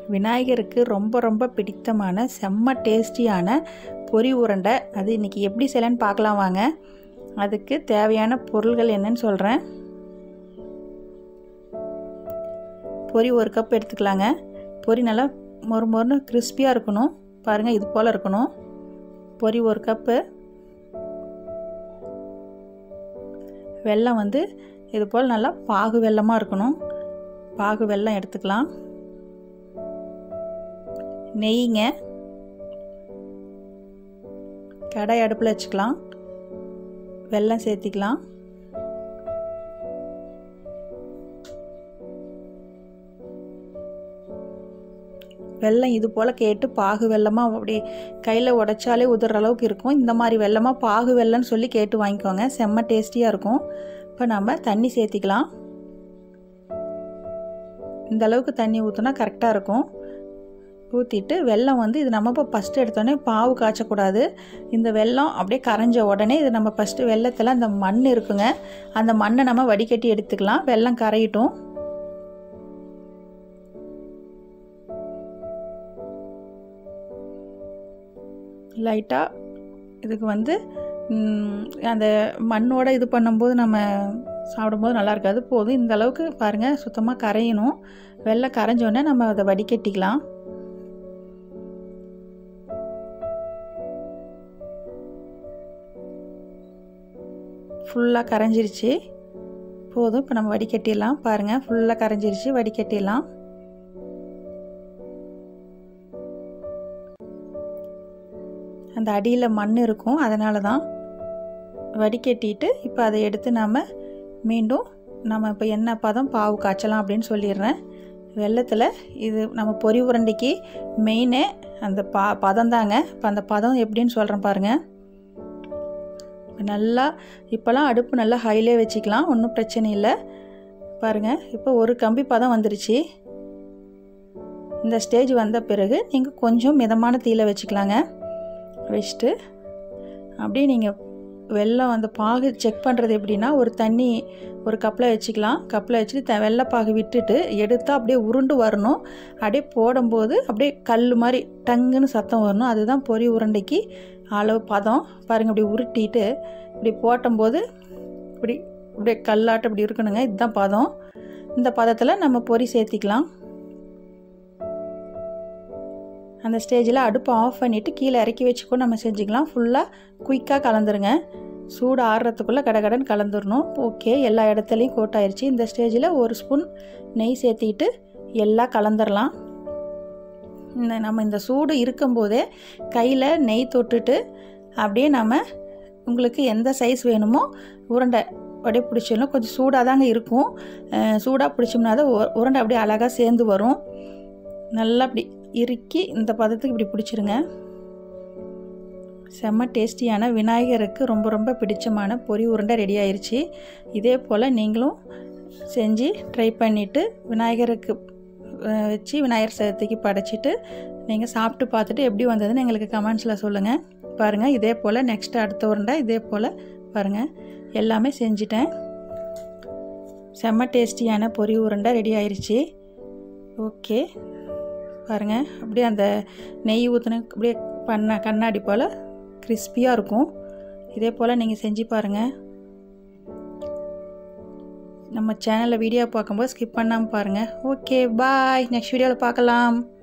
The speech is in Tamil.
விநாயகருக்கு ரொம்ப ரொம்ப பிடித்தமான செம்ம டேஸ்டியான பொரி உருண்டை அது இன்றைக்கி எப்படி செய்யலான்னு பார்க்கலாம் வாங்க அதுக்கு தேவையான பொருள்கள் என்னன்னு சொல்கிறேன் பொரி ஒரு கப் எடுத்துக்கலாங்க பொரி நல்லா மொறு மொறுன்னு கிறிஸ்பியாக இருக்கணும் பாருங்கள் இது போல் இருக்கணும் பொரி ஒரு கப்பு வெல்லம் வந்து இது போல் நல்லா பாகு வெல்லமாக இருக்கணும் பாகு வெல்லம் எடுத்துக்கலாம் நெய்ங்க கடாய் அடுப்பில் வச்சுக்கலாம் வெல்லம் சேர்த்திக்கலாம் வெல்லம் இது போல் கேட்டு பாகு வெல்லமாக அப்படி கையில் உடைச்சாலே உதுற அளவுக்கு இருக்கும் இந்த மாதிரி வெல்லமாக பாகு வெல்லம்னு சொல்லி கேட்டு வாங்கிக்கோங்க செம்ம டேஸ்டியாக இருக்கும் இப்போ நம்ம தண்ணி சேர்த்திக்கலாம் இந்த அளவுக்கு தண்ணி ஊற்றினா கரெக்டாக இருக்கும் ஊற்றிட்டு வெல்லம் வந்து இது நம்ம இப்போ ஃபஸ்ட்டு எடுத்தோடனே பாவு காய்ச்சக்கூடாது இந்த வெல்லம் அப்படியே கரைஞ்ச உடனே இது நம்ம ஃபஸ்ட்டு வெள்ளத்தில் அந்த மண் இருக்குங்க அந்த மண்ணை நம்ம வடிகட்டி எடுத்துக்கலாம் வெல்லம் கரையிட்டும் லைட்டாக இதுக்கு வந்து அந்த மண்ணோட இது பண்ணும்போது நம்ம சாப்பிடும்போது நல்லா இருக்காது போதும் இந்த அளவுக்கு பாருங்கள் சுத்தமாக கரையணும் வெள்ளை கரைஞ்சோடனே நம்ம அதை வடிகட்டிக்கலாம் ஃபுல்லாக கரைஞ்சிருச்சு போதும் இப்போ நம்ம வடிகட்டிடலாம் பாருங்கள் ஃபுல்லாக கரைஞ்சிருச்சு வடிகட்டிடலாம் அந்த அடியில் மண் இருக்கும் அதனால தான் வடிகட்டிட்டு இப்போ அதை எடுத்து நாம் மீண்டும் நம்ம இப்போ என்ன பதம் பாவு காய்ச்சலாம் அப்படின்னு சொல்லிடுறேன் வெள்ளத்தில் இது நம்ம பொரி உருண்டைக்கு மெயினே அந்த பா பதம் தாங்க இப்போ அந்த பதம் எப்படின்னு சொல்கிறேன் பாருங்கள் நல்லா இப்போலாம் அடுப்பு நல்லா ஹைலே வச்சுக்கலாம் ஒன்றும் பிரச்சனை இல்லை பாருங்கள் இப்போ ஒரு கம்பி பதம் வந்துருச்சு இந்த ஸ்டேஜ் வந்த பிறகு நீங்கள் கொஞ்சம் மிதமான தீயில வச்சுக்கலாங்க வச்சுட்டு அப்படியே நீங்கள் வெள்ளம் அந்த பாகு செக் பண்ணுறது எப்படின்னா ஒரு தண்ணி ஒரு கப்பில் வச்சுக்கலாம் கப்பில் வச்சுட்டு த வெள்ளைப்பாகு விட்டுட்டு எடுத்தால் அப்படியே உருண்டு வரணும் அப்படியே போடும்போது அப்படியே கல் மாதிரி டங்குன்னு சத்தம் வரணும் அதுதான் பொரி உருண்டைக்கு அளவு பதம் பாருங்கள் இப்படி உருட்டிட்டு இப்படி போட்டும்போது இப்படி இப்படியே கல்லாட்டம் இப்படி இருக்கணுங்க இதுதான் பதம் இந்த பதத்தில் நம்ம பொரி சேர்த்திக்கலாம் அந்த ஸ்டேஜில் அடுப்பை ஆஃப் பண்ணிவிட்டு கீழே இறக்கி வச்சுக்கோ நம்ம செஞ்சுக்கலாம் ஃபுல்லாக குயிக்காக கலந்துருங்க சூடு ஆடுறதுக்குள்ளே கடகடன் கலந்துடணும் ஓகே எல்லா இடத்துலையும் கோட் ஆயிடுச்சு இந்த ஸ்டேஜில் ஒரு ஸ்பூன் நெய் சேர்த்திட்டு எல்லாம் கலந்துடலாம் இந்த நம்ம இந்த சூடு இருக்கும்போதே கையில் நெய் தொட்டுட்டு அப்படியே நம்ம உங்களுக்கு எந்த சைஸ் வேணுமோ உருண்டை அப்படியே பிடிச்சிடணும் கொஞ்சம் சூடாக தாங்க இருக்கும் சூடாக பிடிச்சோம்னா தான் உருண்டை அப்படியே அழகாக சேர்ந்து வரும் நல்லா அப்படி இறுக்கி இந்த பதத்துக்கு இப்படி பிடிச்சிருங்க செம்ம டேஸ்டியான விநாயகருக்கு ரொம்ப ரொம்ப பிடிச்சமான பொரி உருண்டை ரெடி ஆயிடுச்சு இதே போல் நீங்களும் செஞ்சு ட்ரை பண்ணிவிட்டு விநாயகருக்கு வச்சு விநாயகர் சதுர்த்திக்கு படைச்சிட்டு நீங்கள் சாப்பிட்டு பார்த்துட்டு எப்படி வந்ததுன்னு எங்களுக்கு கமெண்ட்ஸில் சொல்லுங்கள் பாருங்கள் இதே போல் நெக்ஸ்ட்டு அடுத்த உருண்டை இதே போல் பாருங்கள் எல்லாமே செஞ்சிட்டேன் செம்ம டேஸ்டியான பொரி உருண்டை ரெடி ஆயிடுச்சு ஓகே பாருங்கள் அப்படியே அந்த நெய் ஊற்றின அப்படியே பண்ண கண்ணாடி போல் கிறிஸ்பியாக இருக்கும் இதே போல் நீங்கள் செஞ்சு பாருங்கள் நம்ம சேனலில் வீடியோ பார்க்கும்போது ஸ்கிப் பண்ணாமல் பாருங்கள் ஓகே பாய் நெக்ஸ்ட் வீடியோவில் பார்க்கலாம்